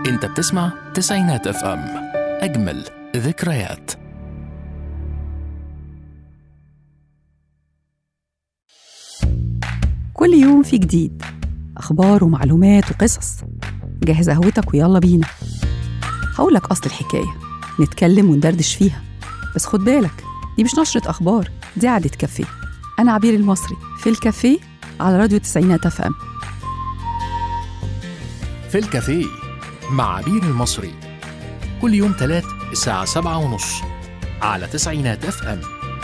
انت بتسمع تسعينات اف ام اجمل ذكريات كل يوم في جديد أخبار ومعلومات وقصص جهز قهوتك ويلا بينا هقولك أصل الحكاية نتكلم وندردش فيها بس خد بالك دي مش نشرة أخبار دي قعدة كافيه أنا عبير المصري في الكافيه على راديو تسعينات اف ام في الكافيه مع عبير المصري كل يوم تلات الساعة سبعة ونص على تسعينات اف ام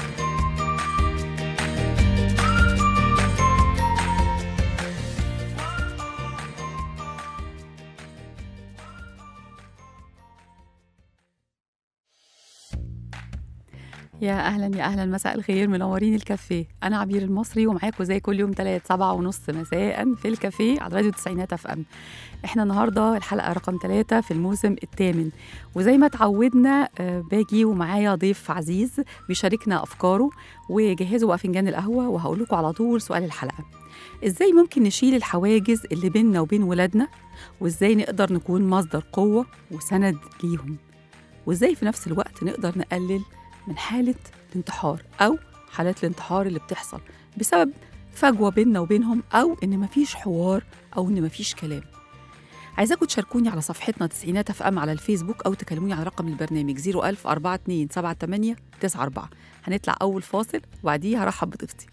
يا اهلا يا اهلا مساء الخير منورين الكافيه انا عبير المصري ومعاكم زي كل يوم تلات سبعة ونص مساء في الكافيه على راديو تسعينات اف ام احنا النهارده الحلقه رقم ثلاثة في الموسم الثامن وزي ما اتعودنا آه، باجي ومعايا ضيف عزيز بيشاركنا افكاره وجهزوا بقى فنجان القهوه وهقول لكم على طول سؤال الحلقه ازاي ممكن نشيل الحواجز اللي بيننا وبين ولادنا وازاي نقدر نكون مصدر قوه وسند ليهم وازاي في نفس الوقت نقدر نقلل من حالة الانتحار أو حالات الانتحار اللي بتحصل بسبب فجوة بيننا وبينهم أو إن مفيش حوار أو إن مفيش كلام عايزاكم تشاركوني على صفحتنا تسعينات اف ام على الفيسبوك أو تكلموني على رقم البرنامج 01000 42 78 94 هنطلع أول فاصل وبعديه هرحب بضيفتي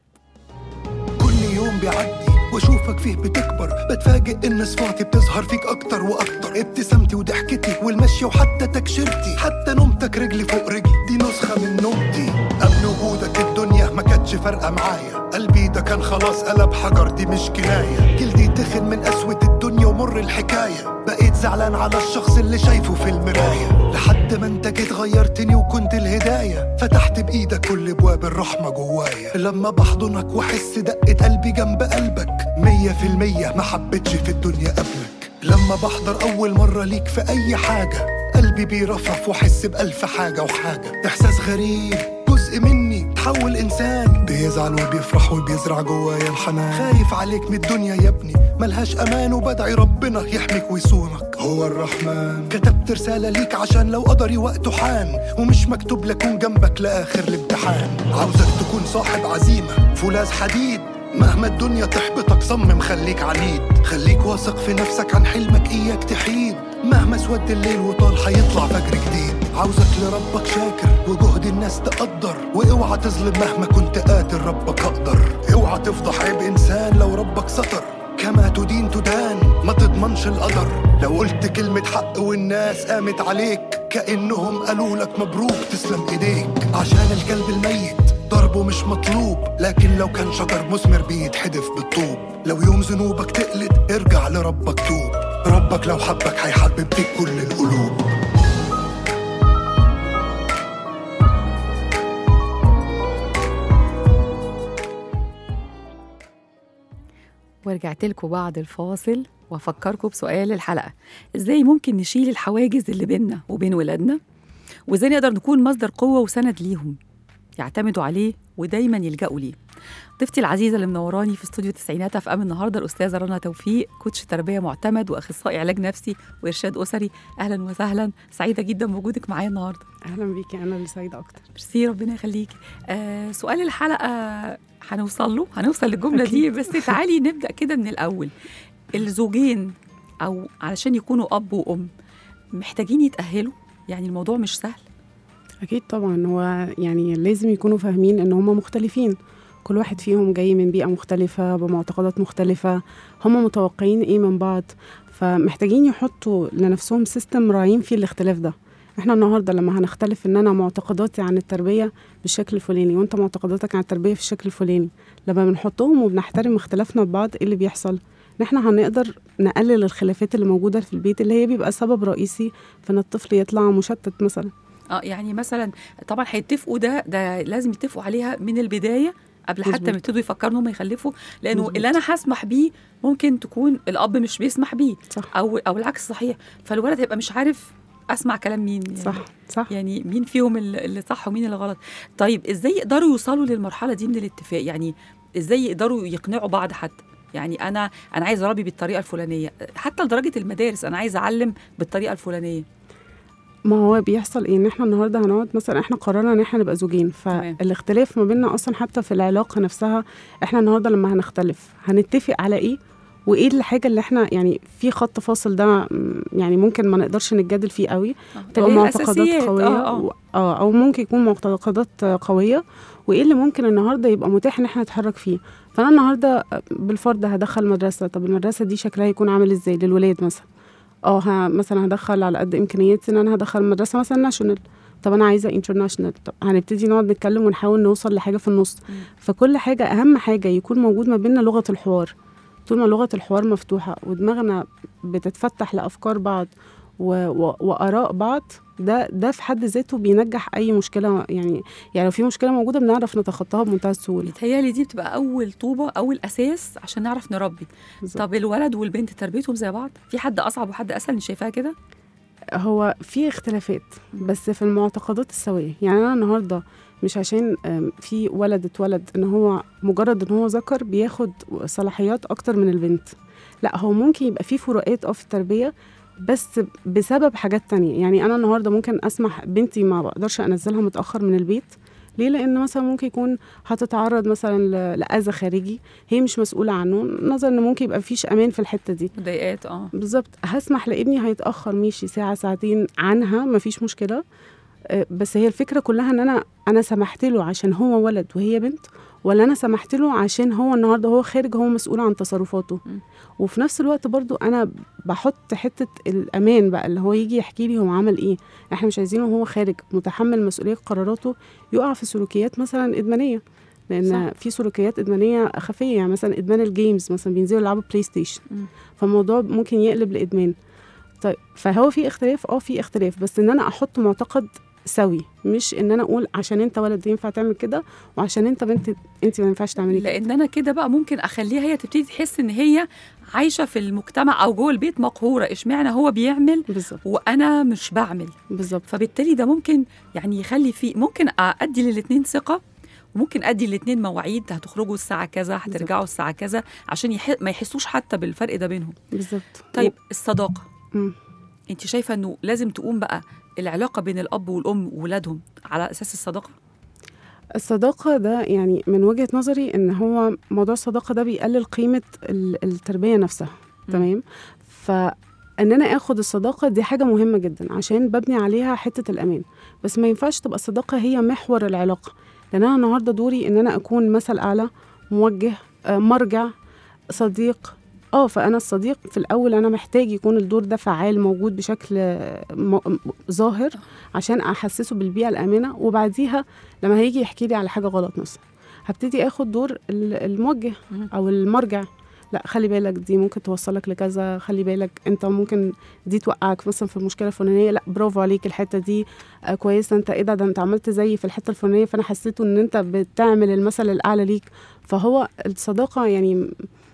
كل يوم بيعدي واشوفك فيه بتكبر بتفاجئ ان صفاتي بتظهر فيك اكتر واكتر ابتسامتي وضحكتي والمشي وحتى تكشيرتي حتى نومتك رجلي فوق رجلي دي نسخه من نومتي قبل وجودك الدنيا ما كانتش فارقه معايا قلبي ده كان خلاص قلب حجر دي مش كنايه جلدي تخن من قسوه الدنيا ومر الحكايه بقيت زعلان على الشخص اللي شايفه في المرايه لحد ما انت جيت غيرتني وكنت الهدايه فتحت بايدك كل ابواب الرحمه جوايا لما بحضنك واحس دقه قلبي جنب قلبك مية في المية ما حبيتش في الدنيا قبلك لما بحضر أول مرة ليك في أي حاجة قلبي بيرفرف واحس بألف حاجة وحاجة إحساس غريب جزء مني تحول إنسان بيزعل وبيفرح وبيزرع جوايا الحنان خايف عليك من الدنيا يا ابني ملهاش أمان وبدعي ربنا يحميك ويصونك هو الرحمن كتبت رسالة ليك عشان لو قدري وقته حان ومش مكتوب لكون جنبك لآخر الامتحان عاوزك تكون صاحب عزيمة فولاذ حديد مهما الدنيا تحبطك صمم خليك عنيد خليك واثق في نفسك عن حلمك اياك تحيد مهما سود الليل وطال هيطلع فجر جديد عاوزك لربك شاكر وجهد الناس تقدر واوعى تظلم مهما كنت قادر ربك اقدر اوعى تفضح عيب انسان لو ربك ستر كما تدين تدان ما تضمنش القدر لو قلت كلمة حق والناس قامت عليك كأنهم قالوا لك مبروك تسلم ايديك عشان الكلب الميت ضربه مش مطلوب لكن لو كان شجر مثمر بيتحدف بالطوب لو يوم ذنوبك تقلد ارجع لربك توب ربك لو حبك هيحبب فيك كل القلوب ورجعت لكم بعد الفاصل وافكركم بسؤال الحلقه ازاي ممكن نشيل الحواجز اللي بيننا وبين ولادنا وازاي نقدر نكون مصدر قوه وسند ليهم يعتمدوا عليه ودايما يلجأوا ليه ضيفتي العزيزه اللي منوراني في استوديو تسعينات اف ام النهارده الاستاذه رنا توفيق كوتش تربيه معتمد واخصائي علاج نفسي وارشاد اسري اهلا وسهلا سعيده جدا بوجودك معايا النهارده اهلا بيكي انا اللي سعيده اكتر ميرسي ربنا يخليكي آه سؤال الحلقه هنوصل له هنوصل للجمله دي بس تعالي نبدا كده من الاول الزوجين او علشان يكونوا اب وام محتاجين يتاهلوا يعني الموضوع مش سهل اكيد طبعا هو يعني لازم يكونوا فاهمين ان هم مختلفين كل واحد فيهم جاي من بيئه مختلفه بمعتقدات مختلفه هم متوقعين ايه من بعض فمحتاجين يحطوا لنفسهم سيستم راعين فيه الاختلاف ده احنا النهارده لما هنختلف ان انا معتقداتي عن التربيه بالشكل الفلاني وانت معتقداتك عن التربيه في الشكل الفلاني لما بنحطهم وبنحترم اختلافنا ببعض ايه اللي بيحصل ان احنا هنقدر نقلل الخلافات اللي موجوده في البيت اللي هي بيبقى سبب رئيسي في ان الطفل يطلع مشتت مثلا اه يعني مثلا طبعا هيتفقوا ده ده لازم يتفقوا عليها من البدايه قبل حتى مظبوط. ما يبتدوا يفكروا ان هم يخلفوا لانه مظبوط. اللي انا هسمح بيه ممكن تكون الاب مش بيسمح بيه صح او او العكس صحيح فالولد هيبقى مش عارف اسمع كلام مين يعني صح صح يعني مين فيهم ال- اللي صح ومين اللي غلط طيب ازاي يقدروا يوصلوا للمرحله دي من الاتفاق يعني ازاي يقدروا يقنعوا بعض حتى يعني انا انا عايز اربي بالطريقه الفلانيه حتى لدرجه المدارس انا عايز اعلم بالطريقه الفلانيه ما هو بيحصل ايه ان احنا النهارده هنقعد مثلا احنا قررنا ان احنا نبقى زوجين تمام. فالاختلاف ما بيننا اصلا حتى في العلاقه نفسها احنا النهارده لما هنختلف هنتفق على ايه وايه الحاجه اللي احنا يعني في خط فاصل ده م، يعني ممكن ما نقدرش نتجادل فيه قوي تبقى اللي هي معتقدات الأساسيات. قويه آه، آه. و- اه او ممكن يكون معتقدات قويه وايه اللي ممكن النهارده يبقى متاح ان احنا نتحرك فيه فانا النهارده بالفرض هدخل مدرسه طب المدرسه دي شكلها يكون عامل ازاي للولاد مثلا اه ه- مثلا هدخل على قد امكانياتي ان انا هدخل مدرسه مثلا ناشونال طب انا عايزه انترناشونال طب هنبتدي نقعد نتكلم ونحاول نوصل لحاجه في النص مم. فكل حاجه اهم حاجه يكون موجود ما بيننا لغه الحوار طول ما لغه الحوار مفتوحه ودماغنا بتتفتح لافكار بعض و... و... واراء بعض ده ده في حد ذاته بينجح اي مشكله يعني يعني لو في مشكله موجوده بنعرف نتخطاها بمنتهى السهوله بيتهيألي دي بتبقى اول طوبه اول اساس عشان نعرف نربي بالظبط. طب الولد والبنت تربيتهم زي بعض في حد اصعب وحد اسهل انت شايفاها كده هو في اختلافات بس في المعتقدات السويه يعني انا النهارده مش عشان آم، في ولد اتولد ان هو مجرد ان هو ذكر بياخد صلاحيات اكتر من البنت لا هو ممكن يبقى في فروقات اه في التربيه بس بسبب حاجات تانية يعني انا النهارده ممكن اسمح بنتي ما بقدرش انزلها متاخر من البيت ليه لان مثلا ممكن يكون هتتعرض مثلا ل- لاذى خارجي هي مش مسؤوله عنه نظرا ان ممكن يبقى مفيش امان في الحته دي مضايقات اه بالظبط هسمح لابني هيتاخر ماشي ساعه ساعتين عنها مفيش مشكله آه، بس هي الفكره كلها ان انا انا سمحت له عشان هو ولد وهي بنت ولا انا سمحت له عشان هو النهارده هو خارج هو مسؤول عن تصرفاته م. وفي نفس الوقت برضو انا بحط حته الامان بقى اللي هو يجي يحكي لي هو عمل ايه احنا مش عايزينه وهو خارج متحمل مسؤوليه قراراته يقع في سلوكيات مثلا ادمانيه لان صح. في سلوكيات ادمانيه خفيه يعني مثلا ادمان الجيمز مثلا بينزلوا يلعبوا بلاي ستيشن م. فالموضوع ممكن يقلب لادمان طيب فهو في اختلاف اه في اختلاف بس ان انا احط معتقد سوي مش ان انا اقول عشان انت ولد ينفع تعمل كده وعشان انت بنت انت ما ينفعش تعملي كده لان انا كده بقى ممكن اخليها هي تبتدي تحس ان هي عايشه في المجتمع او جوه البيت مقهوره اشمعنى هو بيعمل بالظبط وانا مش بعمل بالظبط فبالتالي ده ممكن يعني يخلي في ممكن ادي للاثنين ثقه وممكن ادي الاثنين مواعيد هتخرجوا الساعه كذا هترجعوا الساعه كذا عشان يح... ما يحسوش حتى بالفرق ده بينهم بالظبط طيب الصداقه مم. انت شايفه انه لازم تقوم بقى العلاقه بين الاب والام وولادهم على اساس الصداقه الصداقة ده يعني من وجهة نظري ان هو موضوع الصداقة ده بيقلل قيمة ال- التربية نفسها مم. تمام فان انا اخد الصداقة دي حاجة مهمة جدا عشان ببني عليها حتة الامان بس ما ينفعش تبقى الصداقة هي محور العلاقة لان انا النهاردة دوري ان انا اكون مثل اعلى موجه آه، مرجع صديق اه فانا الصديق في الاول انا محتاج يكون الدور ده فعال موجود بشكل آه، م- م- ظاهر عشان احسسه بالبيئه الامنه وبعديها لما هيجي يحكي لي على حاجه غلط مثلا هبتدي اخد دور ال- الموجه مم. او المرجع لا خلي بالك دي ممكن توصلك لكذا خلي بالك انت ممكن دي توقعك مثلا في المشكله الفلانيه لا برافو عليك الحته دي آه كويسه انت ايه ده ده انت عملت زيي في الحته الفلانيه فانا حسيته ان انت بتعمل المثل الاعلى ليك فهو الصداقه يعني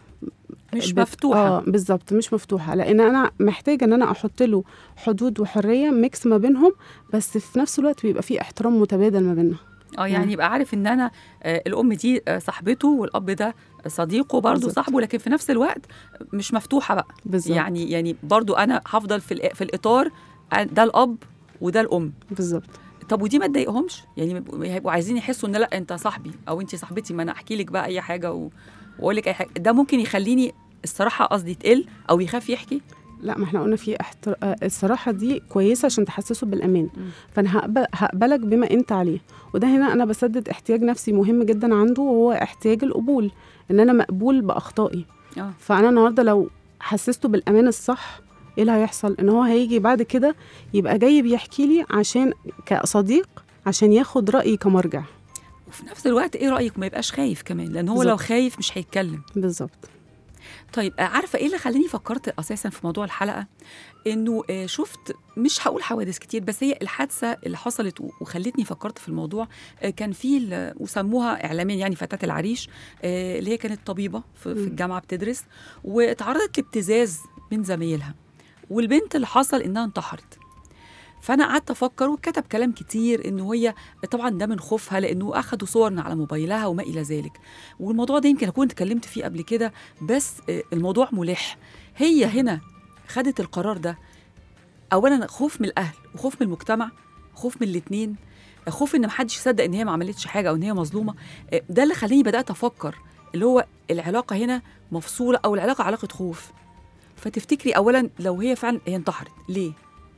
مش بت- مفتوحه اه بالظبط مش مفتوحه لان انا محتاجه ان انا احط له حدود وحريه ميكس ما بينهم بس في نفس الوقت بيبقى في احترام متبادل ما بيننا اه يعني يبقى عارف ان انا آه، الام دي آه، صاحبته والاب ده صديقه برضه بالظبط. صاحبه لكن في نفس الوقت مش مفتوحه بقى بالظبط يعني يعني برضه انا هفضل في الإ- في الاطار آه، ده الاب وده الام بالظبط طب ودي ما تضايقهمش يعني يبقوا- هيبقوا عايزين يحسوا ان لا انت صاحبي او انت صاحبتي ما انا احكي لك بقى اي حاجه و- واقول لك اي حاجه ده ممكن يخليني الصراحه قصدي تقل او يخاف يحكي لا ما احنا قلنا في احتر... آه، الصراحه دي كويسه عشان تحسسه بالامان مم. فانا هقبل... هقبلك بما انت عليه وده هنا انا بسدد احتياج نفسي مهم جدا عنده وهو احتياج القبول ان انا مقبول باخطائي اه فانا النهارده لو حسسته بالامان الصح ايه اللي هيحصل ان هو هيجي بعد كده يبقى جاي بيحكي لي عشان كصديق عشان ياخد رايي كمرجع وفي نفس الوقت ايه رايك ما يبقاش خايف كمان لان هو بالظبط. لو خايف مش هيتكلم بالظبط طيب آه، عارفه ايه اللي خلاني فكرت اساسا في موضوع الحلقه انه آه، شفت مش هقول حوادث كتير بس هي الحادثه اللي حصلت و- وخلتني فكرت في الموضوع آه، كان في ال- وسموها اعلاميا يعني فتاه العريش آه، اللي هي كانت طبيبه في, في مم. الجامعه بتدرس واتعرضت لابتزاز من زمايلها والبنت اللي حصل انها انتحرت فانا قعدت افكر وكتب كلام كتير انه هي طبعا ده من خوفها لانه اخدوا صور على موبايلها وما الى ذلك والموضوع ده يمكن اكون اتكلمت فيه قبل كده بس آه، الموضوع ملح هي هنا خدت القرار ده اولا خوف من الاهل وخوف من المجتمع خوف من الاثنين خوف ان محدش يصدق ان هي ما عملتش حاجه او ان هي مظلومه آه، ده اللي خلاني بدات افكر اللي هو العلاقه هنا مفصوله او العلاقه علاقه خوف فتفتكري اولا لو هي فعلا هي انتحرت ليه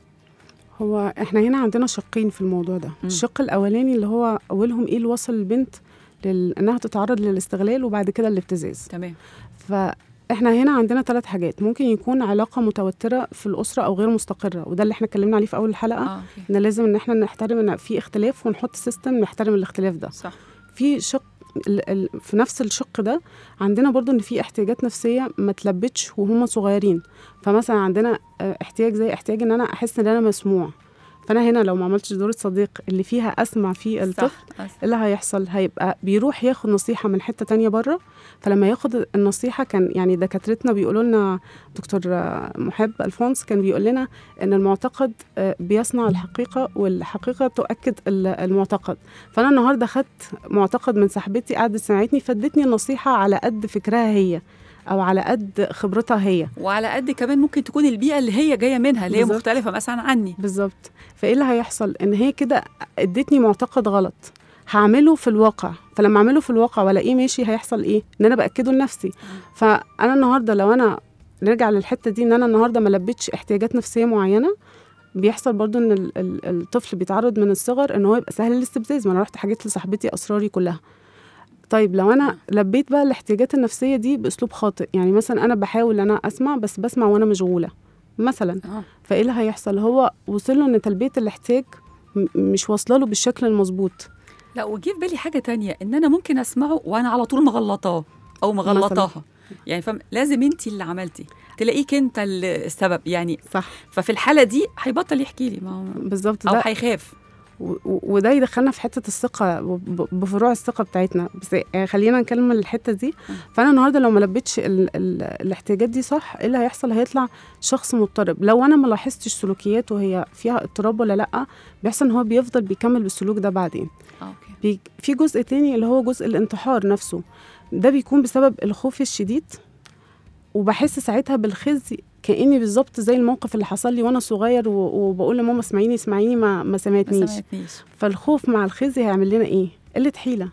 هو احنا هنا عندنا شقين في الموضوع ده مم. الشق الاولاني اللي هو اولهم ايه اللي وصل البنت لل... انها تتعرض للاستغلال وبعد كده الابتزاز تمام فاحنا هنا عندنا ثلاث حاجات ممكن يكون علاقه متوتره في الاسره او غير مستقره وده اللي احنا اتكلمنا عليه في اول الحلقه اه اوكي ان لازم ان احنا نحترم ان في اختلاف ونحط سيستم نحترم الاختلاف ده صح في شق ال- ال- في نفس الشق ده عندنا برضو ان في احتياجات نفسيه ما تلبتش وهم صغيرين فمثلا عندنا آه، احتياج زي احتياج ان انا احس ان انا مسموع فانا هنا لو ما عملتش دور الصديق اللي فيها اسمع فيه الطفل صح إيه اللي هيحصل هيبقى بيروح ياخد نصيحة من حتة تانية بره فلما ياخد النصيحة كان يعني دكاترتنا بيقولوا لنا دكتور آه، محب الفونس كان بيقول لنا ان المعتقد آه، بيصنع الحقيقة والحقيقة تؤكد ال- المعتقد فانا النهاردة خدت معتقد من صاحبتي قعدت سمعتني فادتني النصيحة على قد فكرها هي او على قد خبرتها هي وعلى قد كمان ممكن تكون البيئه اللي هي جايه منها اللي هي بالظبط. مختلفه مثلا عني بالظبط فايه اللي هيحصل ان هي كده ادتني معتقد غلط هعمله في الواقع فلما اعمله في الواقع والاقيه ماشي هيحصل ايه ان انا باكده لنفسي فانا النهارده لو انا نرجع للحته دي ان انا النهارده ما لبيتش احتياجات نفسيه معينه بيحصل برضو ان ال- ال- الطفل بيتعرض من الصغر ان هو يبقى سهل الاستفزاز ما انا رحت حكيت لصاحبتي اسراري كلها طيب لو انا لبيت بقى الاحتياجات النفسيه دي باسلوب خاطئ يعني مثلا انا بحاول انا اسمع بس بسمع وانا مشغوله مثلا اه فايه اللي هيحصل هو وصل له ان تلبيه الاحتياج م- مش واصله له بالشكل المظبوط لا وجي في بالي حاجه تانية ان انا ممكن اسمعه وانا على طول مغلطاه او مغلطاها يعني فاهم لازم انت اللي عملتي تلاقيك انت ال- السبب يعني صح ففي الحاله دي هيبطل يحكي لي ما هو بالظبط او ده هيخاف و- و- وده يدخلنا في حته الثقه ب- ب- بفروع الثقه بتاعتنا بس آه، خلينا نكمل الحته دي فانا النهارده لو ما لبيتش ال ال الاحتياجات دي صح ايه اللي هيحصل هيطلع شخص مضطرب لو انا ما لاحظتش سلوكياته هي فيها اضطراب ولا لا بيحصل ان هو بيفضل بيكمل بالسلوك ده بعدين اه اوكي بي- في جزء تاني اللي هو جزء الانتحار نفسه ده بيكون بسبب الخوف الشديد وبحس ساعتها بالخزي كاني بالظبط زي الموقف اللي حصل لي وانا صغير و- وبقول لماما اسمعيني اسمعيني ما ما ما سمعتنيش سمعتنيش فالخوف مع الخزي هيعمل لنا ايه قله حيله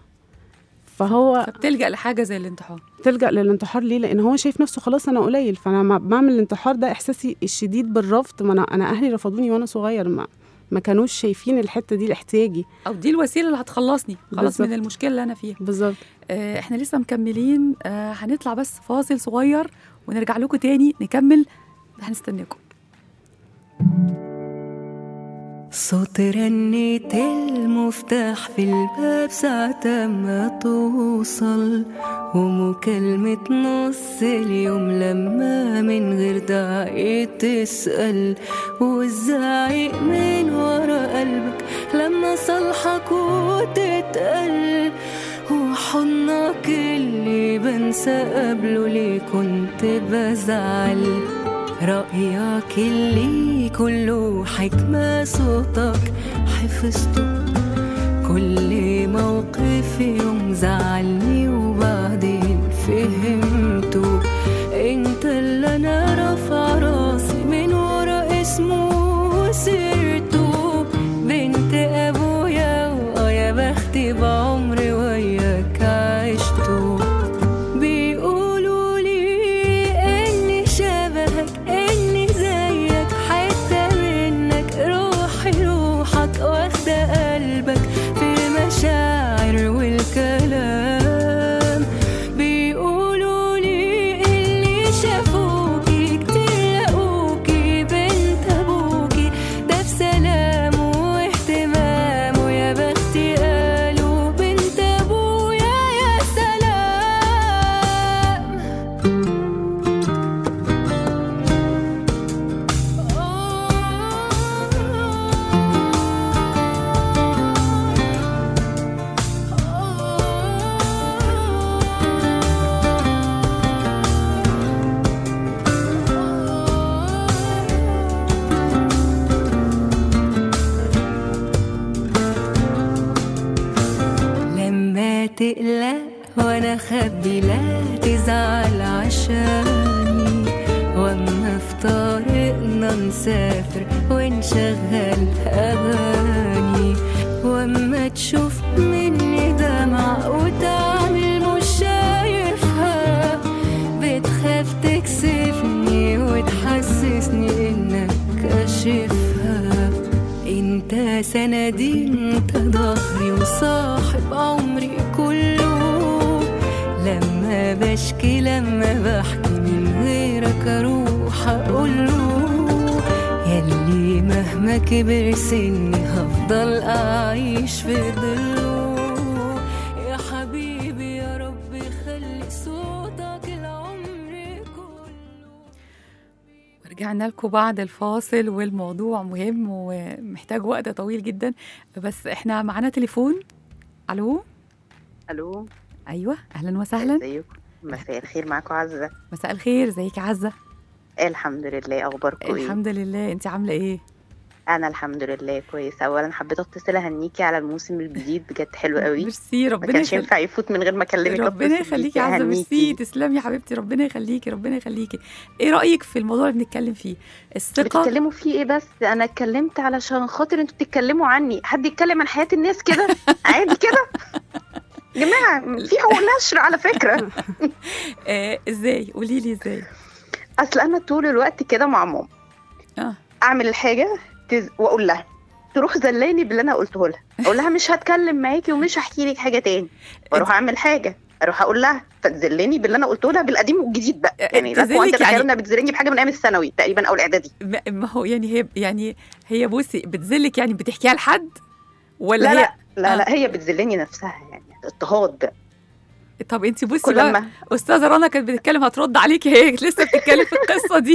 فهو فبتلجا لحاجه زي الانتحار تلجا للانتحار ليه لان هو شايف نفسه خلاص انا قليل فانا ما بعمل الانتحار ده احساسي الشديد بالرفض ما انا انا اهلي رفضوني وانا صغير ما ما كانوش شايفين الحته دي لاحتياجي او دي الوسيله اللي هتخلصني خلاص بالظبط. من المشكله اللي انا فيها بالظبط آه احنا لسه مكملين آه هنطلع بس فاصل صغير ونرجع لكم تاني نكمل هنستناكم صوت رنة المفتاح في الباب ساعة ما توصل ومكالمة نص اليوم لما من غير داعي تسأل والزعيق من ورا قلبك لما صالحك وتتقل وحضنك اللي بنسى قبله ليه كنت بزعل رأيك اللي كله حكمة صوتك حفظته كل موقف يوم زعلني وبعدين فهمته انت اللي انا رافع راسي من ورا اسمه وسيرته بنت ابويا واه يا بختي بعمري وياك عشته بيقولوا لي اني شبهك اني زيك حتة منك روحي روحك واخدة قلبك في المشاعر والكلام بيقولوا لي مستخبي لا تزعل عشاني واما في طريقنا نسافر ونشغل اغاني واما تشوف مني دمع وتعمل مش شايفها بتخاف تكسفني وتحسسني انك كاشفها انت سندي انت ظهري وصاحب عمري كله لما بشكي لما بحكي من غيرك اروح اقوله يلي مهما كبر سني هفضل اعيش في ظله يا حبيبي يا رب خلي صوتك العمر كله رجعنا لكم بعد الفاصل والموضوع مهم ومحتاج وقت طويل جدا بس احنا معانا تليفون الو الو ايوه اهلا وسهلا ازيكم مساء الخير معاكم عزه مساء الخير ازيك يا عزه الحمد لله اخباركم ايه الحمد لله انت عامله ايه انا الحمد لله كويسه اولا حبيت اتصل اهنيكي على الموسم الجديد بجد حلو قوي ميرسي ما ربنا كانش يخليك ينفع يفوت من غير ما اكلمك ربنا أتصل يخليكي بيكي، يا عزه ميرسي أهنيكي. تسلمي يا حبيبتي ربنا يخليكي ربنا يخليكي ايه رايك في الموضوع اللي بنتكلم فيه الثقه بتتكلموا فيه ايه بس انا اتكلمت علشان خاطر انتوا بتتكلموا عني حد يتكلم عن حياه الناس كده عادي كده يا جماعه في حقوق نشر على فكره آه ازاي قولي لي ازاي اصل انا طول الوقت كده مع ماما اه اعمل الحاجه تز... واقول لها تروح زلاني باللي انا قلته لها اقول لها مش هتكلم معاكي ومش هحكي لك حاجه تاني واروح اعمل حاجه اروح اقول لها فتذلني باللي انا قلته لها بالقديم والجديد بقى يعني لا تذلك كنت يعني- يعني... انها بتذلني بحاجه من ايام الثانوي تقريبا او الاعدادي ما ما هو يعني هي يعني هي بصي بتذلك يعني بتحكيها لحد ولا لا هي لا لا, آه. لا هي بتذلني نفسها يعني اضطهاد بقى طب انت بصي كل بقى ما استاذه رنا كانت بتتكلم هترد عليكي هي لسه بتتكلم في القصه دي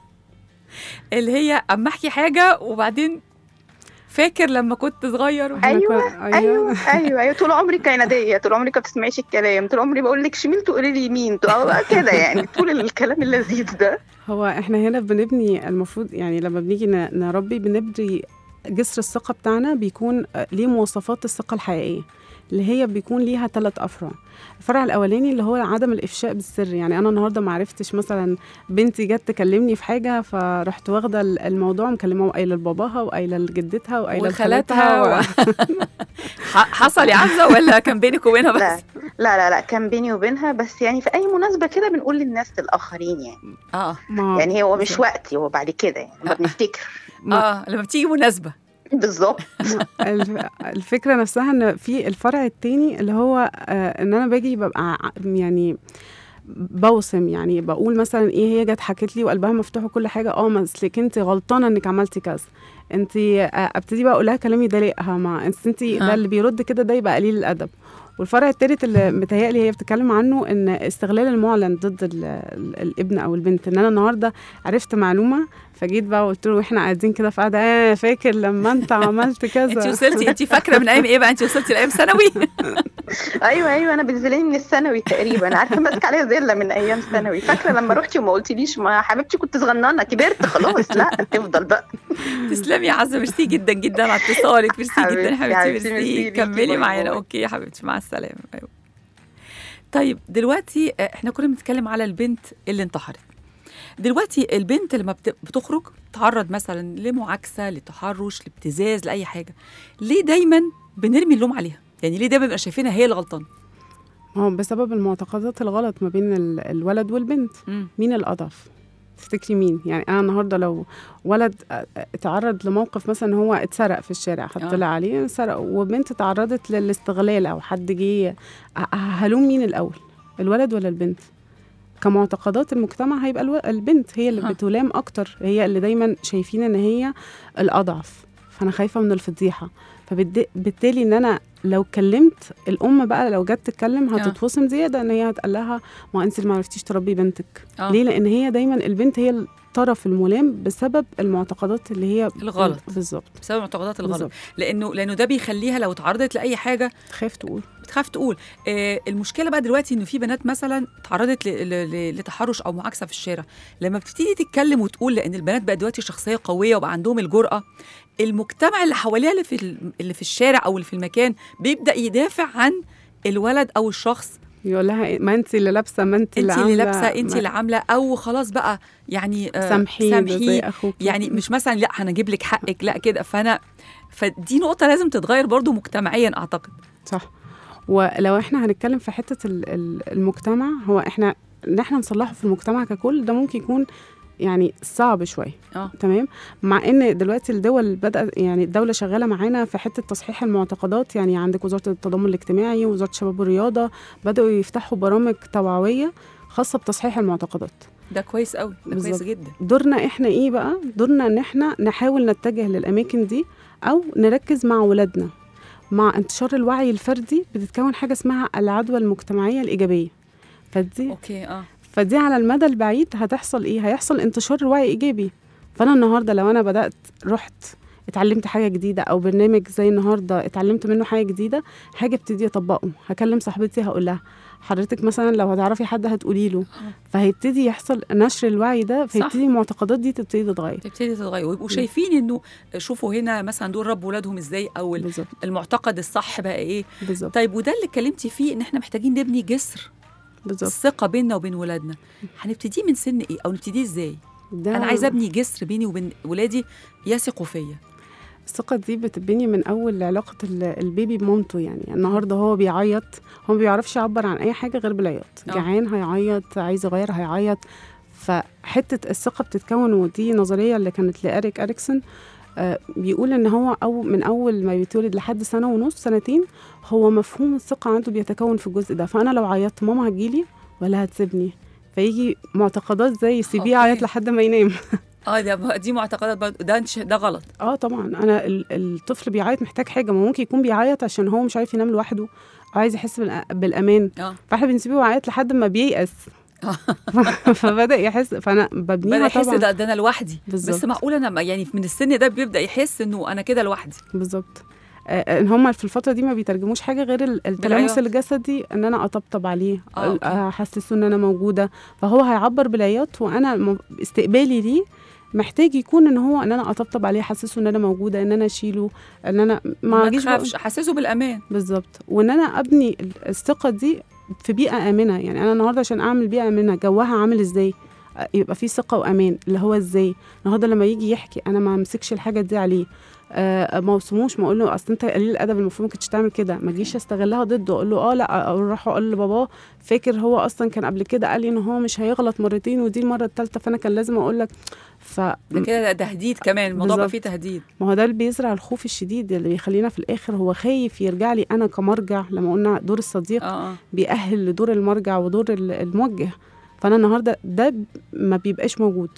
اللي هي اما احكي حاجه وبعدين فاكر لما كنت صغير إحنا أيوة، كنا- ايوه ايوه ايوه طول عمري كنديه طول عمري ما بتسمعيش الكلام طول عمري بقول لك شمال تقولي لي يمين طول- كده يعني طول الكلام اللذيذ ده هو احنا هنا بنبني المفروض يعني لما بنيجي ن- نربي بنبني جسر الثقة بتاعنا بيكون آه، ليه مواصفات الثقة الحقيقية اللي هي بيكون ليها ثلاث أفرع الفرع الأولاني اللي هو عدم الإفشاء بالسر يعني أنا النهاردة ما عرفتش مثلا بنتي جت تكلمني في حاجة فرحت واخدة ال- الموضوع مكلمة وقايلة لباباها وقايلة لجدتها وقايلة وخالاتها لخالتها و... ح- حصل يا عزه ولا كان بينك وبينها لا بس لا لا لا كان بيني وبينها بس يعني في اي مناسبه كده بنقول للناس الاخرين يعني اه ما يعني هو مش بالظبط. وقتي هو بعد كده يعني لما بنفتكر اه لما بتيجي مناسبه بالظبط الف- الفكره نفسها ان في الفرع التاني اللي هو آه، ان انا باجي ببقى ع- يعني بوسم يعني بقول مثلا ايه هي جت حكت لي وقلبها مفتوح وكل حاجه اه ما اصلك انت غلطانه انك عملتي كذا انت ابتدي بقى اقول لها كلام يضايقها ما انت انت آه. ده اللي بيرد كده ده يبقى قليل الادب والفرع التالت اللي متهيألي هي بتتكلم عنه ان استغلال المعلن ضد ال- ال- الابن او البنت ان انا النهارده عرفت معلومه فجيت بقى وقلت له واحنا قاعدين كده في قعده اه فاكر لما انت عملت كذا انت وصلتي انت فاكره من ايام ايه بقى انت وصلتي لايام ثانوي ايوه ايوه انا بتزلني من الثانوي تقريبا عارفه ماسكه عليا زله من ايام ثانوي فاكره لما رحتي وما قلتيليش ما حبيبتي كنت صغننه كبرت خلاص لا تفضل بقى تسلمي يا عزه ميرسي جدا جدا على اتصالك ميرسي جدا حبيبتي، حبيبتي حبيبتي، ميرسي ميرسي ليكي، كملي باي معانا باي. اوكي يا حبيبتي مع السلامه ايوه طيب دلوقتي آه، احنا كنا بنتكلم على البنت اللي انتحرت دلوقتي البنت لما بت- بتخرج تعرض مثلا لمعاكسه لتحرش لابتزاز لاي حاجه ليه دايما بنرمي اللوم عليها يعني ليه دايما بنبقى شايفينها هي اللي غلطانه ما هو بسبب المعتقدات الغلط ما بين ال- الولد والبنت مم. مين الأضعف تفتكري مين يعني انا النهارده لو ولد ا- اتعرض لموقف مثلا هو اتسرق في الشارع حد آه. طلع عليه سرق وبنت تعرضت للاستغلال او حد جه ه- هلوم مين الاول الولد ولا البنت كمعتقدات المجتمع هيبقى الو... البنت هي اللي ها. بتلام اكتر هي اللي دايما شايفين ان هي الاضعف فانا خايفه من الفضيحه فبالتالي ان انا لو كلمت الام بقى لو جت تتكلم آه. هتتوسم زياده ان هي هتقال لها ما انت اللي ما عرفتيش تربي بنتك آه. ليه لان هي دايما البنت هي الطرف الملام بسبب المعتقدات اللي هي الغلط. بالظبط بسبب المعتقدات الغلط بالظبط لانه لانه ده بيخليها لو تعرضت لاي حاجه خايف تقول بتخاف تقول آه المشكله بقى دلوقتي انه في بنات مثلا تعرضت ل- ل- ل- لتحرش او معاكسه في الشارع لما بتبتدي تتكلم وتقول لان البنات بقى دلوقتي شخصيه قويه وبقى عندهم الجرأه المجتمع اللي حواليها اللي في ال- اللي في الشارع او اللي في المكان بيبدا يدافع عن الولد او الشخص يقول لها إيه، ما انت اللي لابسه ما انت اللي انت اللي عاملة، لابسه انت ما- اللي عامله او خلاص بقى يعني آه، سامحيه ده زي سامحيه اخوك يعني مش مثلا لا هنجيب لك حقك لا كده فانا فدي نقطه لازم تتغير برضو مجتمعيا اعتقد صح ولو احنا هنتكلم في حته ال- ال- المجتمع هو احنا ان احنا نصلحه في المجتمع ككل ده ممكن يكون يعني صعب شويه اه تمام مع ان دلوقتي الدول بدأ يعني الدوله شغاله معانا في حته تصحيح المعتقدات يعني عندك وزاره التضامن الاجتماعي ووزاره الشباب والرياضه بداوا يفتحوا برامج توعويه خاصه بتصحيح المعتقدات ده كويس قوي ده كويس بالظبط. جدا دورنا احنا ايه بقى دورنا ان احنا نحاول نتجه للاماكن دي او نركز مع ولادنا مع انتشار الوعي الفردي بتتكون حاجه اسمها العدوى المجتمعيه الايجابيه فدي اوكي اه فدي على المدى البعيد هتحصل ايه هيحصل انتشار الوعي ايجابي فانا النهارده لو انا بدات رحت اتعلمت حاجه جديده او برنامج زي النهارده اتعلمت منه حاجه جديده حاجه ابتدي اطبقه هكلم صاحبتي هقول لها حضرتك مثلا لو هتعرفي حد هتقولي له فهيبتدي يحصل نشر الوعي ده فيبتدي المعتقدات دي تبتدي تتغير تبتدي تتغير ويبقوا م. شايفين انه شوفوا هنا مثلا دول ربوا ولادهم ازاي او ال- بالظبط المعتقد الصح بقى ايه بالظبط طيب وده اللي اتكلمتي فيه ان احنا محتاجين نبني جسر بالظبط الثقه بيننا وبين ولادنا هنبتديه من سن ايه او نبتديه ازاي ده انا عايزه ابني جسر بيني وبين ولادي يثقوا فيا الثقة دي بتبني من أول علاقة ال- البيبي بمامته يعني النهاردة هو بيعيط هو ما بيعرفش يعبر عن أي حاجة غير بالعياط آه. جعان هيعيط عايز يغير هيعيط فحتة الثقة بتتكون ودي نظرية اللي كانت لإريك أريكسون آه بيقول إن هو أو من أول ما بيتولد لحد سنة ونص سنتين هو مفهوم الثقة عنده بيتكون في الجزء ده فأنا لو عيطت ماما هتجيلي ولا هتسيبني فيجي معتقدات زي سيبيه أوكي. يعيط لحد ما ينام اه ده دي معتقدات برضه ده انش- ده غلط اه طبعا انا ال- الطفل بيعيط محتاج حاجه ما ممكن يكون بيعيط عشان هو مش عارف ينام لوحده او عايز يحس بالأ- بالامان اه فاحنا بنسيبه يعيط لحد ما بييأس فبدا يحس فانا ببنيها بدا يحس طبعا ده ده انا لوحدي بس بالظبط. معقول انا ما- يعني من السن ده بيبدا يحس انه انا كده لوحدي بالظبط آه، ان هم في الفتره دي ما بيترجموش حاجه غير ال- بالعياط. التلامس الجسدي ان انا اطبطب عليه آه، أوكي. احسسه ان انا موجوده فهو هيعبر بالعياط وانا م- استقبالي ليه محتاج يكون ان هو ان انا اطبطب عليه احسسه ان انا موجوده ان انا اشيله ان انا ما ما اجيش بقى- تخافش احسسه بالامان بالظبط وان انا ابني ال- الثقه دي في بيئه امنه يعني انا النهارده عشان اعمل بيئه امنه جوها عامل ازاي أ- يبقى في ثقه وامان اللي هو ازاي النهارده لما يجي يحكي انا ما امسكش الحاجه دي عليه آه ما وصموش ما اقول له اصل انت قليل الادب المفروض ما كنتش تعمل كده ما اجيش استغلها ضده اقول له اه لا اروح اقول لباباه فاكر هو اصلا كان قبل كده قال لي ان هو مش هيغلط مرتين ودي المره الثالثه فانا كان لازم اقول لك ف ده كده تهديد كمان الموضوع بقى فيه بالظبط. تهديد ما هو ده اللي بيزرع الخوف الشديد اللي بيخلينا في الاخر هو خايف يرجع لي انا كمرجع لما قلنا دور الصديق اه اه بيأهل لدور المرجع ودور ال- الموجه فانا النهارده ده ب- ما بيبقاش موجود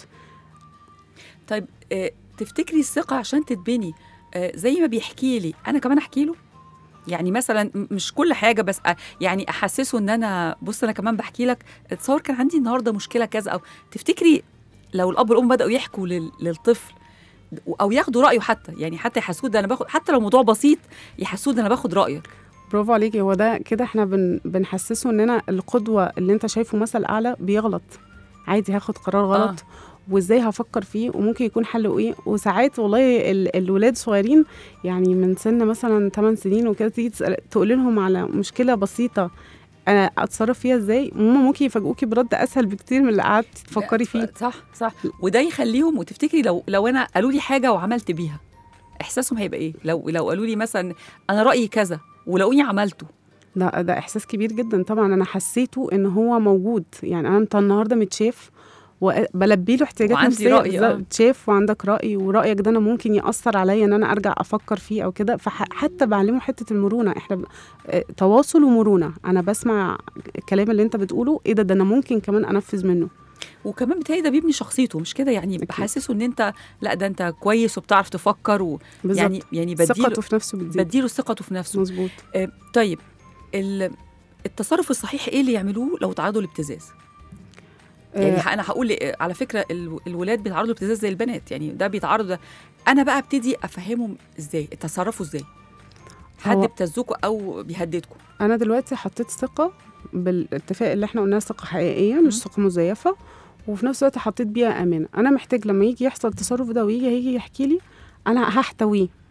طيب آه تفتكري الثقه عشان تتبني آه زي ما بيحكي لي انا كمان احكي له يعني مثلا م- مش كل حاجه بس أ- يعني احسسه ان انا بص انا كمان بحكي لك تصور كان عندي النهارده مشكله كذا او تفتكري لو الاب والام بداوا يحكوا لل- للطفل او ياخدوا رايه حتى يعني حتى يحسوه ده انا باخد حتى لو موضوع بسيط يحسوه ده انا باخد رايك برافو عليكي هو ده كده احنا بن بنحسسه اننا القدوه اللي انت شايفه مثل اعلى بيغلط عادي هاخد قرار غلط آه. وازاي هفكر فيه وممكن يكون حله ايه وساعات والله ال- الولاد صغيرين يعني من سن مثلا 8 سنين وكده تيجي تسأل تقول لهم على مشكله بسيطه انا اتصرف فيها ازاي هم ممكن يفاجئوكي برد اسهل بكتير من اللي قعدت تفكري فيه صح صح وده يخليهم وتفتكري لو لو انا قالوا لي حاجه وعملت بيها احساسهم هيبقى ايه لو لو قالوا لي مثلا انا رايي كذا ولقوني عملته ده ده احساس كبير جدا طبعا انا حسيته ان هو موجود يعني انا انت النهارده متشاف وبلبي له احتياجات وعندي نفسيه رأي، آه. بالظبط. شاف وعندك راي ورايك ده انا ممكن ياثر عليا ان انا ارجع افكر فيه او كده فحتى بعلمه حته المرونه احنا ب... آه، تواصل ومرونه انا بسمع الكلام اللي انت بتقوله ايه ده ده انا ممكن كمان انفذ منه وكمان بتهيألي ده بيبني شخصيته مش كده يعني أكيد. بحسسه ان انت لا ده انت كويس وبتعرف تفكر و بالظبط يعني يعني بديله ثقته في نفسه بتزيد بديله ثقته في نفسه مظبوط آه طيب ال- التصرف الصحيح ايه اللي يعملوه لو تعرضوا لابتزاز يعني آه، ه- انا هقول لي- على فكره ال- الولاد بيتعرضوا لابتزاز زي البنات يعني ده بيتعرض ده انا بقى ابتدي افهمهم ازاي تصرفوا ازاي حد هو- ابتزكوا او بيهددكم انا دلوقتي حطيت ثقه بالاتفاق اللي احنا قلناه ثقه حقيقيه مش ثقه مزيفه وفي نفس الوقت حطيت بيئه امنه انا محتاج لما يجي يحصل التصرف ده ويجي هيجي يحكي لي انا هحتويه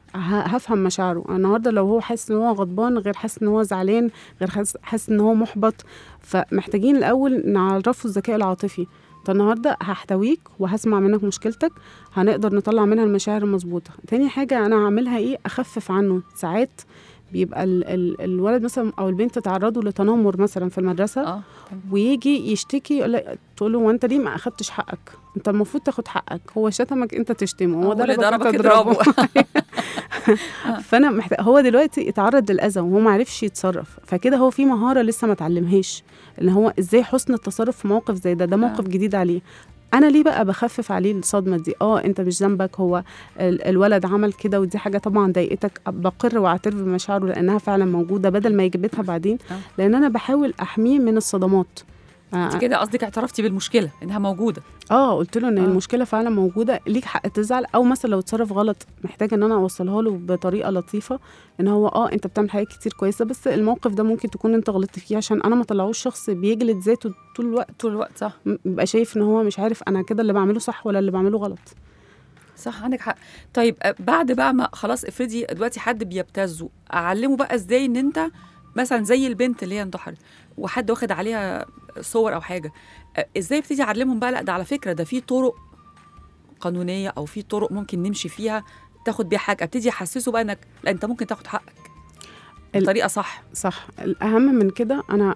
ه- هفهم مشاعره النهارده لو هو حاسس ان هو غضبان غير حاسس ان هو زعلان غير حاسس حاسس ان هو محبط فمحتاجين الاول نعرفه الذكاء العاطفي طب النهارده هحتويك وهسمع منك مشكلتك هنقدر نطلع منها المشاعر المظبوطه تاني حاجه انا هعملها ايه اخفف عنه ساعات بيبقى ال ال الولد مثلا او البنت تعرضوا لتنمر مثلا في المدرسه اه ويجي يشتكي يقول لك تقول له هو انت ليه ما اخدتش حقك انت المفروض تاخد حقك هو شتمك انت تشتمه هو آه، واللي ضربك ضربك انت اضربه. تضربه فانا محتاج هو دلوقتي اتعرض للاذى وهو ما عرفش يتصرف فكده هو في مهاره لسه ما اتعلمهاش اللي هو ازاي حسن التصرف في موقف زي ده ده موقف جديد عليه انا ليه بقى بخفف عليه الصدمه دي اه انت مش ذنبك هو ال- الولد عمل كده ودي حاجه طبعا ضايقتك بقر واعترف بمشاعره لانها فعلا موجوده بدل ما يجيبتها بعدين آه. لان انا بحاول احميه من الصدمات انت آه، كده قصدك اعترفتي بالمشكله انها موجوده اه قلت له ان آه. المشكله فعلا موجوده ليك حق تزعل او مثلا لو اتصرف غلط محتاجه ان انا اوصلها له بطريقه لطيفه ان هو اه انت بتعمل حاجات كتير كويسه بس الموقف ده ممكن تكون انت غلطت فيه عشان انا ما طلعوش شخص بيجلد ذاته طول الوقت طول الوقت صح م- بيبقى شايف ان هو مش عارف انا كده اللي بعمله صح ولا اللي بعمله غلط صح عندك حق طيب آه، بعد بقى ما خلاص افرضي دلوقتي حد بيبتزه اعلمه بقى ازاي ان انت مثلا زي البنت اللي هي انتحرت وحد واخد عليها صور او حاجه آه، ازاي ابتدي اعلمهم بقى لا ده على فكره ده في طرق قانونيه او في طرق ممكن نمشي فيها تاخد بيها حاجه ابتدي احسسه بقى انك لا انت ممكن تاخد حقك ال- بطريقه صح صح الاهم من كده انا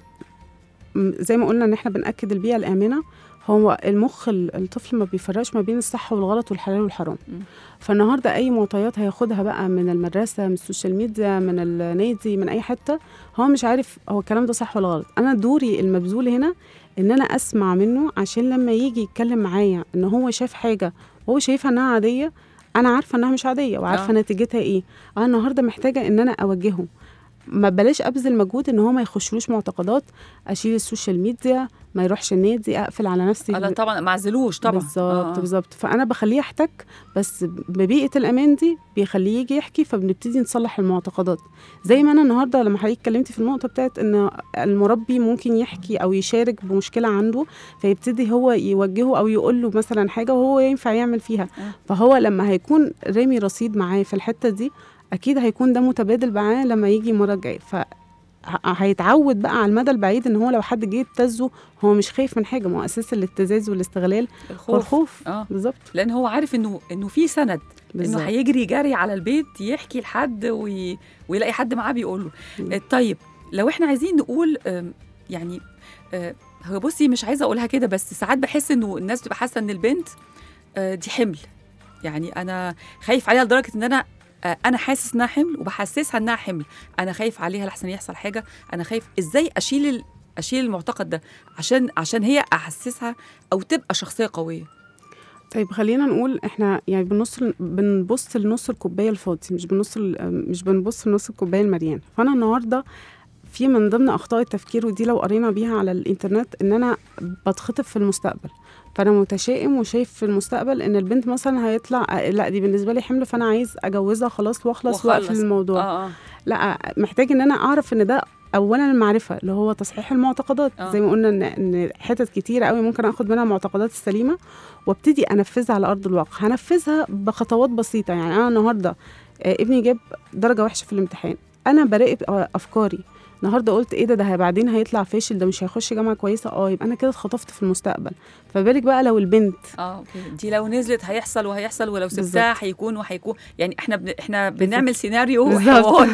م- زي ما قلنا ان احنا بناكد البيئه الامنه هو المخ ال- الطفل ما بيفرقش ما بين الصح والغلط والحلال والحرام مم. فالنهارده اي معطيات هياخدها بقى من المدرسه من السوشيال ميديا من النادي من اي حته هو مش عارف هو الكلام ده صح ولا غلط انا دوري المبذول هنا ان انا اسمع منه عشان لما يجي يتكلم معايا ان هو شاف حاجه وهو شايفها انها عاديه انا عارفه انها مش عاديه وعارفه آه. نتيجتها ايه انا النهارده محتاجه ان انا اوجهه ما بلاش ابذل مجهود ان هو ما يخشلوش معتقدات اشيل السوشيال ميديا ما يروحش النادي اقفل على نفسي آه، لا طبعا ما عزلوش طبعا بالظبط آه، آه. بالظبط فانا بخليه يحتك بس ببيئه الامان دي بيخليه يجي يحكي فبنبتدي نصلح المعتقدات زي ما انا النهارده لما حضرتك اتكلمتي في النقطه بتاعت ان المربي ممكن يحكي او يشارك بمشكله عنده فيبتدي هو يوجهه او يقول له مثلا حاجه وهو ينفع يعمل فيها آه. فهو لما هيكون رامي رصيد معاه في الحته دي اكيد هيكون ده متبادل معاه لما يجي المره الجايه ف ه- هيتعود بقى على المدى البعيد ان هو لو حد جه يبتزه هو مش خايف من حاجه ما هو اساس الابتزاز والاستغلال هو الخوف الخوف اه بالظبط لان هو عارف انه انه في سند انه بالظبط هيجري جري على البيت يحكي لحد وي... ويلاقي حد معاه بيقول له مم. آه، طيب لو احنا عايزين نقول آم، يعني آه، هو بصي مش عايزه اقولها كده بس ساعات بحس انه الناس بتبقى حاسه ان البنت آه، دي حمل يعني انا خايف عليها لدرجه ان انا آه، انا حاسس انها حمل وبحسسها انها حمل انا خايف عليها لحسن يحصل حاجه انا خايف ازاي اشيل ال... اشيل المعتقد ده عشان عشان هي احسسها او تبقى شخصيه قويه طيب خلينا نقول احنا يعني بنص بنبص لنص الكوبايه الفاضي مش بنص ال- مش بنبص لنص الكوبايه المليان فانا النهارده في من ضمن اخطاء التفكير ودي لو قرينا بيها على الانترنت ان انا بتخطف في المستقبل فانا متشائم وشايف في المستقبل ان البنت مثلا هيطلع آه، لا دي بالنسبه لي حمل فانا عايز اجوزها خلاص واخلص واقفل وأخلص. الموضوع اه اه لا محتاج ان انا اعرف ان ده اولا المعرفه اللي هو تصحيح المعتقدات آه. زي ما قلنا ان ان حتت كتيره قوي ممكن اخد منها المعتقدات السليمه وابتدي انفذها على ارض الواقع هنفذها بخطوات بسيطه يعني انا النهارده آه، ابني جاب درجه وحشه في الامتحان انا براقب آه، افكاري النهارده قلت ايه ده ده بعدين هيطلع فاشل ده مش هيخش جامعه كويسه اه يبقى انا كده اتخطفت في المستقبل فبالك بقى لو البنت اه اوكي دي لو نزلت هيحصل وهيحصل ولو سبتها هيكون وهيكون يعني احنا بن... احنا بنعمل سيناريو بالظبط. وحوار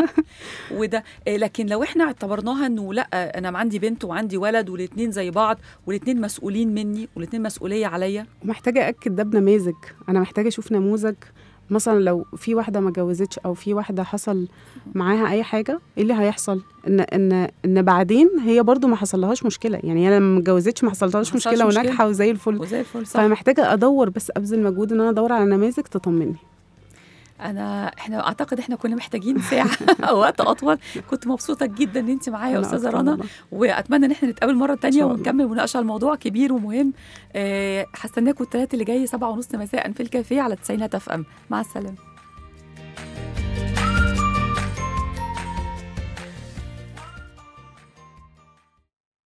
وده إيه، لكن لو احنا اعتبرناها انه لا انا عندي بنت وعندي ولد والاثنين زي بعض والاثنين مسؤولين مني والاثنين مسؤوليه عليا ومحتاجه اكد ده بنماذج انا محتاجه اشوف نموذج مثلا لو في واحده ما اتجوزتش او في واحده حصل معاها اي حاجه ايه اللي هيحصل ان ان ان بعدين هي برضو ما حصلهاش مشكله يعني هي لما ما اتجوزتش ما حصلهاش ما حصلش مشكله مشكلة. وناجحه وزي الفل وزي الفل صح فمحتاجه ادور بس ابذل مجهود ان انا ادور على نماذج تطمني انا احنا اعتقد احنا كنا محتاجين ساعه او وقت اطول كنت مبسوطه جدا ان انت معايا يا أنا استاذه أكتر رنا والله. واتمنى ان احنا نتقابل مره تانية شاء الله. ونكمل مناقشه الموضوع كبير ومهم آه، هستناكم الثلاث اللي جاي سبعة ونص مساء في الكافيه على 90 اف ام مع السلامه